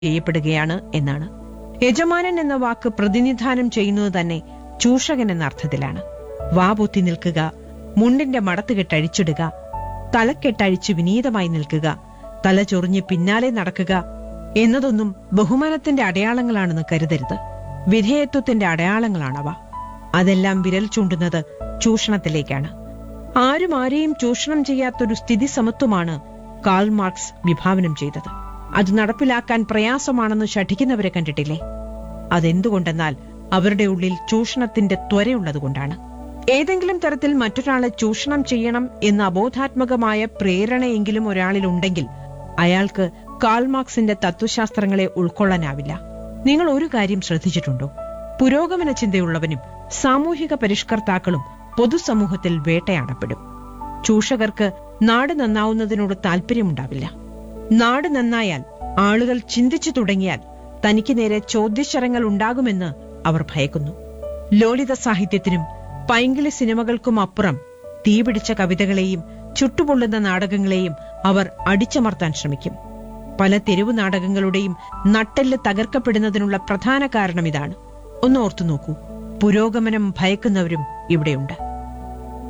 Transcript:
ചെയ്യപ്പെടുകയാണ് എന്നാണ് യജമാനൻ എന്ന വാക്ക് പ്രതിനിധാനം ചെയ്യുന്നത് തന്നെ ചൂഷകൻ എന്ന അർത്ഥത്തിലാണ് വാ പൊത്തി നിൽക്കുക മുണ്ടിന്റെ മടത്തുകെട്ടഴിച്ചിടുക തലക്കെട്ടഴിച്ച് വിനീതമായി നിൽക്കുക തല ചൊറിഞ്ഞ് പിന്നാലെ നടക്കുക എന്നതൊന്നും ബഹുമാനത്തിന്റെ അടയാളങ്ങളാണെന്ന് കരുതരുത് വിധേയത്വത്തിന്റെ അടയാളങ്ങളാണവ അതെല്ലാം വിരൽ ചൂണ്ടുന്നത് ചൂഷണത്തിലേക്കാണ് ആരും ആരെയും ചൂഷണം ചെയ്യാത്തൊരു സ്ഥിതി സമത്വമാണ് കാൾ മാർക്സ് വിഭാവനം ചെയ്തത് അത് നടപ്പിലാക്കാൻ പ്രയാസമാണെന്ന് ശഠിക്കുന്നവരെ കണ്ടിട്ടില്ലേ അതെന്തുകൊണ്ടെന്നാൽ അവരുടെ ഉള്ളിൽ ചൂഷണത്തിന്റെ ത്വരയുള്ളതുകൊണ്ടാണ് ഏതെങ്കിലും തരത്തിൽ മറ്റൊരാളെ ചൂഷണം ചെയ്യണം എന്ന അബോധാത്മകമായ പ്രേരണയെങ്കിലും ഒരാളിലുണ്ടെങ്കിൽ അയാൾക്ക് കാൾമാർക്സിന്റെ തത്വശാസ്ത്രങ്ങളെ ഉൾക്കൊള്ളാനാവില്ല നിങ്ങൾ ഒരു കാര്യം ശ്രദ്ധിച്ചിട്ടുണ്ടോ പുരോഗമന ചിന്തയുള്ളവനും സാമൂഹിക പരിഷ്കർത്താക്കളും പൊതുസമൂഹത്തിൽ വേട്ടയാടപ്പെടും ചൂഷകർക്ക് നാട് നന്നാവുന്നതിനോട് താല്പര്യമുണ്ടാവില്ല നാട് നന്നായാൽ ആളുകൾ ചിന്തിച്ചു തുടങ്ങിയാൽ തനിക്ക് നേരെ ചോദ്യശരങ്ങൾ ഉണ്ടാകുമെന്ന് അവർ ഭയക്കുന്നു ലോലിത സാഹിത്യത്തിനും പൈങ്കിളി സിനിമകൾക്കും അപ്പുറം തീപിടിച്ച കവിതകളെയും ചുട്ടുപൊള്ളുന്ന നാടകങ്ങളെയും അവർ അടിച്ചമർത്താൻ ശ്രമിക്കും പല തെരുവു നാടകങ്ങളുടെയും നട്ടെല്ല് തകർക്കപ്പെടുന്നതിനുള്ള പ്രധാന കാരണം ഇതാണ് ഒന്ന് ഓർത്തു നോക്കൂ പുരോഗമനം ഭയക്കുന്നവരും ഇവിടെയുണ്ട്